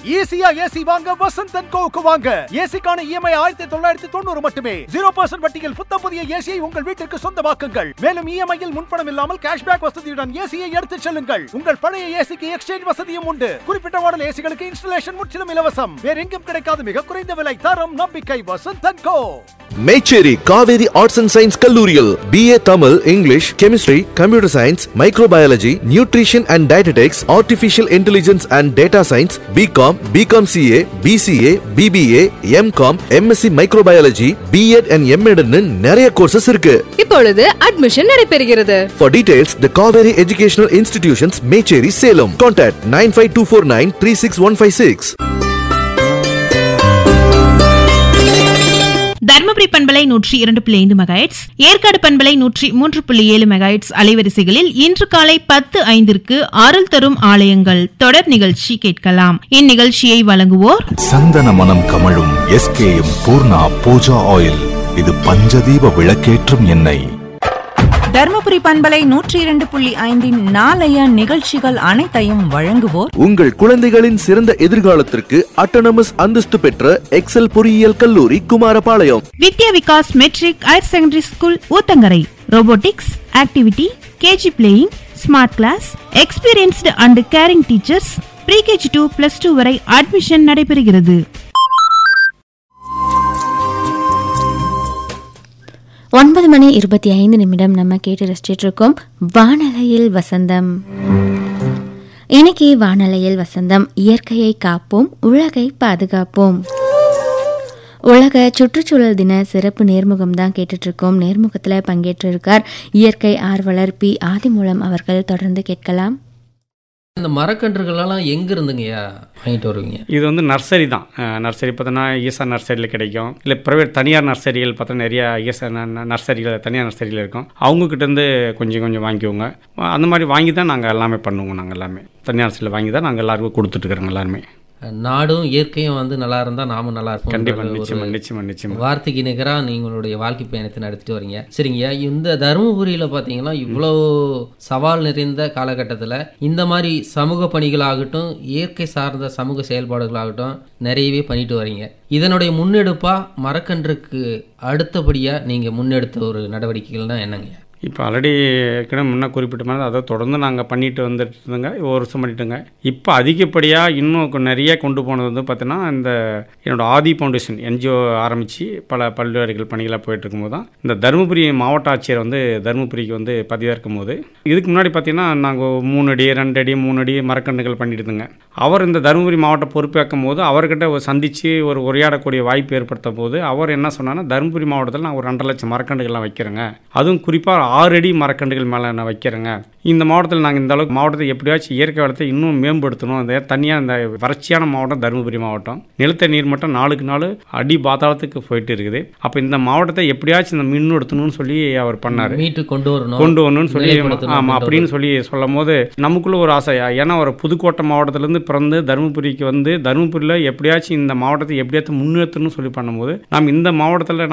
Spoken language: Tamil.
ஈஸியா ஏசி வாங்க வசந்த் அண்ட் கோவுக்கு வாங்க ஏசிக்கான இஎம்ஐ ஆயிரத்தி தொள்ளாயிரத்தி தொண்ணூறு மட்டுமே ஜீரோ பர்சன்ட் வட்டியில் புத்தம் புதிய ஏசியை உங்கள் வீட்டிற்கு சொந்தமாக்குங்கள் மேலும் இஎம்ஐயில் முன்பணம் இல்லாமல் கேஷ்பேக் வசதியுடன் ஏசியை எடுத்துச் செல்லுங்கள் உங்கள் பழைய ஏசிக்கு எக்ஸ்சேஞ்ச் வசதியும் உண்டு குறிப்பிட்ட மாடல் ஏசிகளுக்கு இன்ஸ்டலேஷன் முற்றிலும் இலவசம் வேற எங்கும் கிடைக்காத மிக குறைந்த விலை தரம் நம்பிக்கை Vasanth and co Mecheri Kaveri arts and science கல்லூரியில் BA Tamil English chemistry computer science microbiology nutrition and dietetics artificial intelligence and data science BCom BCom CA BCA BBA MCom MSc microbiology BEd and எம்எட்னு நிறைய கோர்சஸ் இருக்கு இப்பொழுது அட்மிஷன் நடைபெறுகிறது For details, the Kaveri Educational Institutions, Mecheri, Salem. Contact 95249 36156. Dharmapuri பண்பலை நூற்றி இரண்டு புள்ளி ஐந்து மெகாஹெட்ஸ் ஏற்காடு பண்பலை நூற்றி மூன்று புள்ளி ஏழு மெகாஹெட்ஸ் அலைவரிசைகளில் இன்று காலை பத்து ஐந்திற்கு அருள் தரும் ஆலயங்கள் தொடர் நிகழ்ச்சி கேட்கலாம் இந்நிகழ்ச்சியை வழங்குவோர் சந்தன மனம் கமழும் எஸ்கேஎம் பூர்ணா பூஜா ஆயில் இது பஞ்சதீப விளக்கேற்றும் எண்ணெய் தர்மபுரி பண்பலை நூற்றி இரண்டு புள்ளி ஐந்தின் நாளைய நிகழ்ச்சிகள் அனைத்தையும் வழங்குவோர் உங்கள் குழந்தைகளின் சிறந்த எதிர்காலத்திற்கு அட்டானமஸ் அந்தஸ்து பெற்ற எக்ஸல் பொறியியல் கல்லூரி Kumarapalayam Vidya Vikas matric higher secondary school Uthangarai robotics activity KG playing smart class experienced and caring teachers pre KG to plus two வரை அட்மிஷன் நடைபெறுகிறது ஒன்பது மணி இருபத்தி ஐந்து நிமிடம் நம்ம கேட்டு ரசிச்சிட்டு இருக்கோம் வானலையில் வசந்தம் இன்னைக்கு வானலையில் வசந்தம் இயற்கையை காப்போம் உலகை பாதுகாப்போம் உலக சுற்றுச்சூழல் தின சிறப்பு நேர்முகம் தான் கேட்டுட்டு இருக்கோம் நேர்முகத்தில் பங்கேற்றிருக்கார் இயற்கை ஆர்வலர் பி ஆதிமூலம் அவர்கள் தொடர்ந்து கேட்கலாம் இந்த மரக்கன்றுகளெல்லாம் எங்க இருந்துங்கய்யா வாங்கிட்டு வருவீங்க இது வந்து நர்சரி தான் அஹ் நர்சரி பார்த்தோன்னா ஈசா நர்சரியில் கிடைக்கும் இல்லை ப்ரைவேட் தனியார் நர்சரிகள் பார்த்தா நிறையா ஈசா ந- நர்சரிகள் தனியார் நர்சரியில் இருக்கும் அவங்கக்கிட்டேருந்து கொஞ்சம் கொஞ்சம் வாங்கிக்குவோங்க அந்த மாதிரி வாங்கி தான் நாங்கள் எல்லாமே பண்ணுவோங்க நாங்கள் எல்லாமே தனியார் நர்சரியில் வாங்கி தான் நாங்கள் எல்லாருக்கும் கொடுத்துட்ருக்குறோங்க எல்லாருமே நாடும் இயற்கையும் வந்து நல்லா இருந்தா நாமும் நல்லா இருப்போம் கண்டிப்பாக நிச்சயமா நிச்சயமா நிச்சயமா வார்த்தைக்கு நிகரா நீங்களுடைய வாழ்க்கை பயணத்தை நடத்திட்டு வரீங்க சரிங்க இந்த தருமபுரியில பாத்தீங்கன்னா இவ்வளோ சவால் நிறைந்த காலகட்டத்துல இந்த மாதிரி சமூக பணிகளாகட்டும் இயற்கை சார்ந்த சமூக செயல்பாடுகளாகட்டும் நிறையவே பண்ணிட்டு வரீங்க இதனுடைய முன்னெடுப்பா மரக்கன்றுக்கு அடுத்தபடியா நீங்க முன்னெடுத்த ஒரு நடவடிக்கைகள்னா என்னங்க இப்போ ஆல்ரெடி ஏற்கனவே முன்னே குறிப்பிட்ட மாதிரி அதை தொடர்ந்து நாங்கள் பண்ணிட்டு வந்துட்டு இருந்தோங்க ஒரு வருஷம் பண்ணிட்டோங்க இப்போ அதிகப்படியாக இன்னும் கொ- நிறைய கொண்டு போனது வந்து பார்த்தீங்கன்னா இந்த என்னோட ஆதி ஃபவுண்டேஷன் என்ஜிஓ ஆரம்பித்து பல பல்வேறுகள் பணிகளாக போயிட்டு இருக்கும்போது தான் இந்த தருமபுரி மாவட்ட ஆட்சியர் வந்து தருமபுரிக்கு வந்து பதிவேற்கும் போது இதுக்கு முன்னாடி பார்த்தீங்கன்னா நாங்கள் மூணு அடி ரெண்டு அடி மூணு அடி மரக்கன்றுகள் பண்ணிட்டு இருந்தோங்க அவர் இந்த தருமபுரி மாவட்ட பொறுப்பேற்கும் போது அவர்கிட்ட ஒரு சந்தித்து ஒரு உரையாடக்கூடிய வாய்ப்பு ஏற்படுத்த போது அவர் என்ன சொன்னார்னா தருமபுரி மாவட்டத்தில் நான் ஒரு ரெண்டரை லட்சம் மரக்கன்றுகள்லாம் வைக்கிறேங்க அதுவும் குறிப்பாக ஆறு அடி மரக்கன்றுகள் மேலே நான் வைக்கிறேங்க இந்த மாவட்டத்தில் நாங்கள் இந்த அளவுக்கு மாவட்டத்தை எப்படியாச்சும் இயற்கை வளத்தை இன்னும் மேம்படுத்தணும் அந்த தனியாக இந்த வறட்சியான மாவட்டம் தருமபுரி மாவட்டம் நிலத்த நீர் மட்டம் நாளுக்கு நாள் அடி பாதாளத்துக்கு போயிட்டு இருக்குது அப்போ இந்த மாவட்டத்தை எப்படியாச்சும் இந்த மின்னுடுத்தணும்னு சொல்லி அவர் பண்ணார் மீட்டு கொண்டு வரணும் கொண்டு வரணும்னு சொல்லி நிலைப்படுத்தணும் ஆமாம் அப்படின்ற அப்படின்னு சொல்லி சொல்லும் போது நமக்குள்ள ஒரு ஆசை ஏன்னா ஒரு புதுக்கோட்டை மாவட்டத்திலேருந்து பிறந்து தருமபுரிக்கு வந்து தருமபுரியில் எப்படியாச்சும் இந்த மாவட்டத்தை எப்படியாச்சும் முன்னேற்றணும்னு சொல்லி பண்ணும்போது நாம் இந்த மாவட்டத்தில்